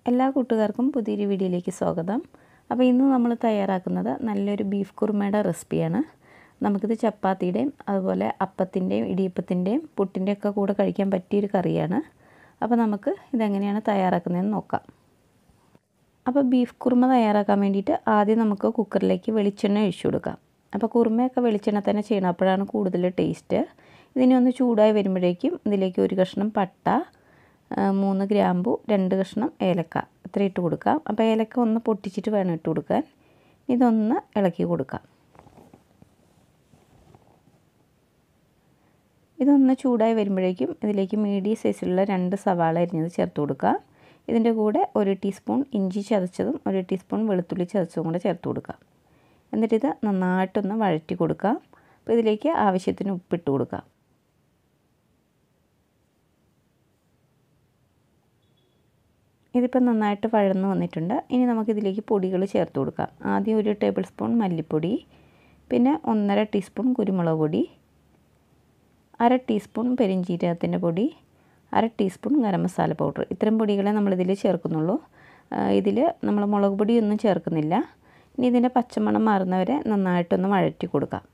എല്ലാ കൂട്ടുകാർക്കും പുതിയൊരു വീഡിയോയിലേക്ക് സ്വാഗതം അപ്പോൾ ഇന്ന് നമ്മൾ തയ്യാറാക്കുന്നത് നല്ലൊരു ബീഫ് കുറുമയുടെ റെസിപ്പിയാണ് നമുക്കിത് ചപ്പാത്തിയുടെയും അതുപോലെ അപ്പത്തിൻ്റെയും ഇടിയപ്പത്തിൻ്റെയും പുട്ടിൻ്റെയും ഒക്കെ കൂടെ കഴിക്കാൻ പറ്റിയൊരു കറിയാണ് അപ്പോൾ നമുക്ക് ഇതെങ്ങനെയാണ് തയ്യാറാക്കുന്നതെന്ന് നോക്കാം അപ്പോൾ ബീഫ് കുറുമ തയ്യാറാക്കാൻ വേണ്ടിയിട്ട് ആദ്യം നമുക്ക് കുക്കറിലേക്ക് വെളിച്ചെണ്ണ ഒഴിച്ചു കൊടുക്കാം അപ്പോൾ കുറുമയൊക്കെ വെളിച്ചെണ്ണ തന്നെ ചെയ്യണം അപ്പോഴാണ് കൂടുതൽ ടേസ്റ്റ് ഇതിനെ ഒന്ന് ചൂടായി വരുമ്പോഴേക്കും ഇതിലേക്ക് ഒരു കഷ്ണം പട്ട മൂന്ന് ഗ്രാമ്പു രണ്ട് കഷ്ണം ഏലക്ക ഇത്ര ഇട്ട് കൊടുക്കാം അപ്പോൾ ഏലക്ക ഒന്ന് പൊട്ടിച്ചിട്ട് വേണം ഇട്ട് കൊടുക്കാൻ ഇതൊന്ന് ഇളക്കി കൊടുക്കാം ഇതൊന്ന് ചൂടായി വരുമ്പോഴേക്കും ഇതിലേക്ക് മീഡിയം സൈസിലുള്ള രണ്ട് സവാള അരിഞ്ഞത് ചേർത്ത് കൊടുക്കുക ഇതിൻ്റെ കൂടെ ഒരു ടീസ്പൂൺ ഇഞ്ചി ചതച്ചതും ഒരു ടീസ്പൂൺ വെളുത്തുള്ളി ചതച്ചതും കൂടെ ചേർത്ത് കൊടുക്കുക എന്നിട്ടിത് നന്നായിട്ടൊന്ന് വഴറ്റി കൊടുക്കുക അപ്പോൾ ഇതിലേക്ക് ആവശ്യത്തിന് ഉപ്പിട്ട് കൊടുക്കുക ഇതിപ്പോൾ നന്നായിട്ട് വഴന്ന് വന്നിട്ടുണ്ട് ഇനി നമുക്കിതിലേക്ക് പൊടികൾ ചേർത്ത് കൊടുക്കാം ആദ്യം ഒരു ടേബിൾ സ്പൂൺ മല്ലിപ്പൊടി പിന്നെ ഒന്നര ടീസ്പൂൺ കുരുമുളക് പൊടി അര ടീസ്പൂൺ പെരിഞ്ചീരകത്തിൻ്റെ പൊടി അര ടീസ്പൂൺ ഗരം മസാല പൗഡർ ഇത്തരം പൊടികളെ നമ്മളിതിൽ ചേർക്കുന്നുള്ളൂ ഇതിൽ നമ്മൾ മുളക് പൊടിയൊന്നും ചേർക്കുന്നില്ല ഇനി ഇതിൻ്റെ പച്ചമണം മാറുന്നവരെ നന്നായിട്ടൊന്ന് വഴറ്റി കൊടുക്കാം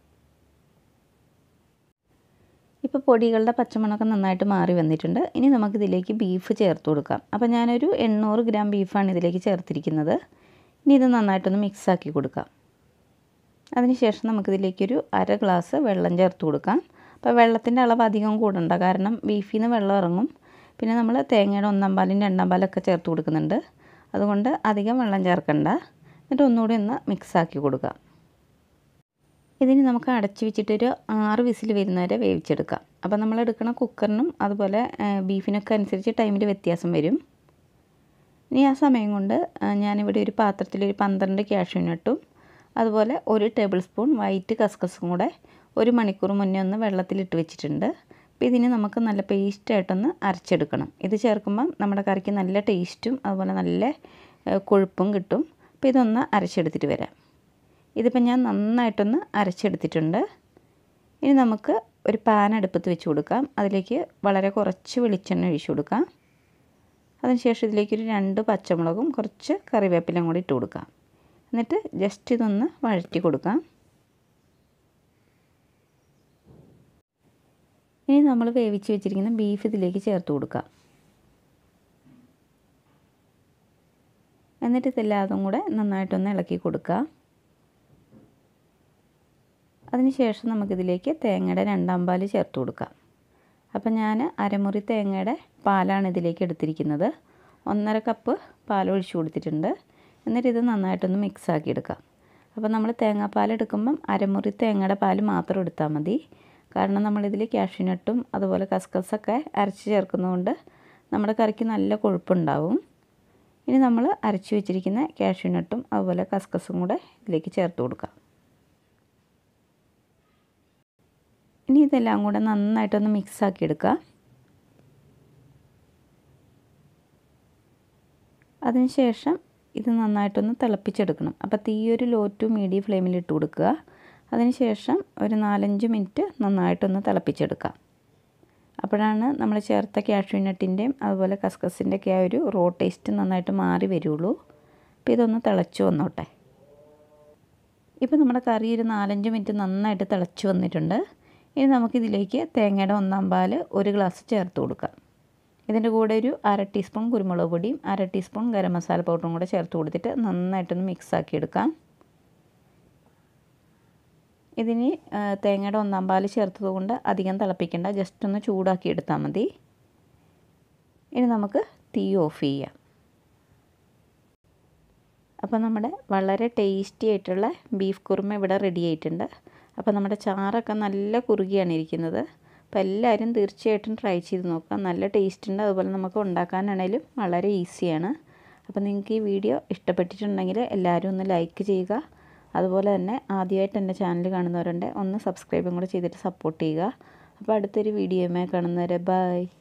ഇപ്പോൾ പൊടികളുടെ പച്ചമണമൊക്കെ നന്നായിട്ട് മാറി വന്നിട്ടുണ്ട് ഇനി നമുക്കിതിലേക്ക് ബീഫ് ചേർത്ത് കൊടുക്കാം അപ്പോൾ ഞാനൊരു എണ്ണൂറ് ഗ്രാം ബീഫാണ് ഇതിലേക്ക് ചേർത്തിരിക്കുന്നത് ഇനി ഇത് നന്നായിട്ടൊന്ന് മിക്സാക്കി കൊടുക്കാം അതിനുശേഷം നമുക്കിതിലേക്കൊരു അര ഗ്ലാസ് വെള്ളം ചേർത്ത് കൊടുക്കാം അപ്പോൾ വെള്ളത്തിൻ്റെ അളവ് അധികം കൂടണ്ട കാരണം ബീഫിൽ നിന്ന് വെള്ളം ഇറങ്ങും പിന്നെ നമ്മൾ തേങ്ങയുടെ ഒന്നാം പാലും രണ്ടാം പാലൊക്കെ ചേർത്ത് കൊടുക്കുന്നുണ്ട് അതുകൊണ്ട് അധികം വെള്ളം ചേർക്കണ്ട എന്നിട്ട് ഒന്നുകൂടി ഒന്ന് മിക്സാക്കി കൊടുക്കാം ഇതിന് നമുക്ക് അടച്ചു വെച്ചിട്ടൊരു ആറ് വിസിൽ വരുന്നവരെ വേവിച്ചെടുക്കാം അപ്പോൾ നമ്മൾ എടുക്കുന്ന കുക്കറിനും അതുപോലെ ബീഫിനൊക്കെ അനുസരിച്ച് ടൈമിൽ വ്യത്യാസം വരും ഇനി ആ സമയം കൊണ്ട് ഞാനിവിടെ ഒരു പാത്രത്തിൽ ഒരു പന്ത്രണ്ട് ക്യാഷ്യൂനട്ടും അതുപോലെ ഒരു ടേബിൾ സ്പൂൺ വൈറ്റ് കസ്കസും കൂടെ ഒരു മണിക്കൂർ മുന്നേ ഒന്ന് വെള്ളത്തിലിട്ട് വെച്ചിട്ടുണ്ട് അപ്പോൾ ഇതിന് നമുക്ക് നല്ല പേസ്റ്റായിട്ടൊന്ന് അരച്ചെടുക്കണം ഇത് ചേർക്കുമ്പം നമ്മുടെ കറിക്ക് നല്ല ടേസ്റ്റും അതുപോലെ നല്ല കൊഴുപ്പും കിട്ടും അപ്പോൾ ഇതൊന്ന് അരച്ചെടുത്തിട്ട് വരാം ഇതിപ്പോൾ ഞാൻ നന്നായിട്ടൊന്ന് അരച്ചെടുത്തിട്ടുണ്ട് ഇനി നമുക്ക് ഒരു പാൻ അടുപ്പത്ത് വെച്ച് കൊടുക്കാം അതിലേക്ക് വളരെ കുറച്ച് വെളിച്ചെണ്ണ ഒഴിച്ചു കൊടുക്കാം അതിനുശേഷം ഇതിലേക്ക് ഒരു രണ്ട് പച്ചമുളകും കുറച്ച് കറിവേപ്പിലയും കൂടി ഇട്ട് കൊടുക്കാം എന്നിട്ട് ജസ്റ്റ് ഇതൊന്ന് വഴറ്റി കൊടുക്കാം ഇനി നമ്മൾ വേവിച്ച് വെച്ചിരിക്കുന്ന ബീഫ് ഇതിലേക്ക് ചേർത്ത് കൊടുക്കാം എന്നിട്ട് ഇതെല്ലാതും കൂടെ നന്നായിട്ടൊന്ന് ഇളക്കി കൊടുക്കുക അതിനുശേഷം നമുക്കിതിലേക്ക് തേങ്ങയുടെ രണ്ടാം പാൽ ചേർത്ത് കൊടുക്കാം അപ്പം ഞാൻ അരമുറി തേങ്ങയുടെ പാലാണ് ഇതിലേക്ക് എടുത്തിരിക്കുന്നത് ഒന്നര കപ്പ് പാൽ ഒഴിച്ചു കൊടുത്തിട്ടുണ്ട് എന്നിട്ട് ഇത് നന്നായിട്ടൊന്ന് മിക്സ് ആക്കി എടുക്കാം അപ്പോൾ നമ്മൾ തേങ്ങാപ്പാൽ എടുക്കുമ്പം അരമുറി തേങ്ങയുടെ പാൽ മാത്രം എടുത്താൽ മതി കാരണം നമ്മളിതിൽ കാഷ്യൂനട്ടും അതുപോലെ കസ്കസൊക്കെ അരച്ച് ചേർക്കുന്നതുകൊണ്ട് നമ്മുടെ കറിക്ക് നല്ല കൊഴുപ്പുണ്ടാവും ഇനി നമ്മൾ അരച്ച് വെച്ചിരിക്കുന്ന കാഷ്യൂനട്ടും അതുപോലെ കസ്കസും കൂടെ ഇതിലേക്ക് ചേർത്ത് കൊടുക്കാം ഇനി ഇതെല്ലാം കൂടെ നന്നായിട്ടൊന്ന് മിക്സാക്കി എടുക്കുക അതിനുശേഷം ഇത് നന്നായിട്ടൊന്ന് തിളപ്പിച്ചെടുക്കണം അപ്പോൾ തീ ഒരു ലോ ടു മീഡിയം ഫ്ലെയിമിൽ ഇട്ട് കൊടുക്കുക അതിനുശേഷം ഒരു നാലഞ്ച് മിനിറ്റ് നന്നായിട്ടൊന്ന് തിളപ്പിച്ചെടുക്കാം അപ്പോഴാണ് നമ്മൾ ചേർത്ത കാഷ്യൂനട്ടിൻ്റെയും അതുപോലെ കസ്കസിൻ്റെ ഒക്കെ ആ ഒരു റോ ടേസ്റ്റ് നന്നായിട്ട് മാറി വരുള്ളൂ അപ്പോൾ ഇതൊന്ന് തിളച്ച് വന്നോട്ടെ ഇപ്പോൾ നമ്മുടെ കറി ഒരു നാലഞ്ച് മിനിറ്റ് നന്നായിട്ട് തിളച്ച് വന്നിട്ടുണ്ട് ഇനി നമുക്കിതിലേക്ക് തേങ്ങയുടെ ഒന്നാം പാൽ ഒരു ഗ്ലാസ് ചേർത്ത് കൊടുക്കാം ഇതിൻ്റെ കൂടെ ഒരു അര ടീസ്പൂൺ കുരുമുളക് പൊടിയും അര ടീസ്പൂൺ ഗരം മസാല പൗഡറും കൂടെ ചേർത്ത് കൊടുത്തിട്ട് നന്നായിട്ടൊന്ന് മിക്സ് ആക്കി എടുക്കാം ഇതിന് തേങ്ങയുടെ ഒന്നാം പാൽ ചേർത്തത് കൊണ്ട് അധികം തിളപ്പിക്കേണ്ട ജസ്റ്റ് ഒന്ന് ചൂടാക്കി എടുത്താൽ മതി ഇനി നമുക്ക് തീ ഓഫ് ചെയ്യാം അപ്പോൾ നമ്മുടെ വളരെ ടേസ്റ്റി ആയിട്ടുള്ള ബീഫ് കുറുമ ഇവിടെ റെഡി ആയിട്ടുണ്ട് അപ്പോൾ നമ്മുടെ ചാറൊക്കെ നല്ല കുറുകിയാണ് ഇരിക്കുന്നത് അപ്പോൾ എല്ലാവരും തീർച്ചയായിട്ടും ട്രൈ ചെയ്ത് നോക്കുക നല്ല ടേസ്റ്റ് ഉണ്ട് അതുപോലെ നമുക്ക് ഉണ്ടാക്കാനാണേലും വളരെ ഈസിയാണ് അപ്പോൾ നിങ്ങൾക്ക് ഈ വീഡിയോ ഇഷ്ടപ്പെട്ടിട്ടുണ്ടെങ്കിൽ എല്ലാവരും ഒന്ന് ലൈക്ക് ചെയ്യുക അതുപോലെ തന്നെ ആദ്യമായിട്ട് എൻ്റെ ചാനൽ കാണുന്നവരുണ്ട് ഒന്ന് സബ്സ്ക്രൈബും കൂടെ ചെയ്തിട്ട് സപ്പോർട്ട് ചെയ്യുക അപ്പോൾ അടുത്തൊരു വീഡിയോയുമായി കാണുന്നവരെ ബൈ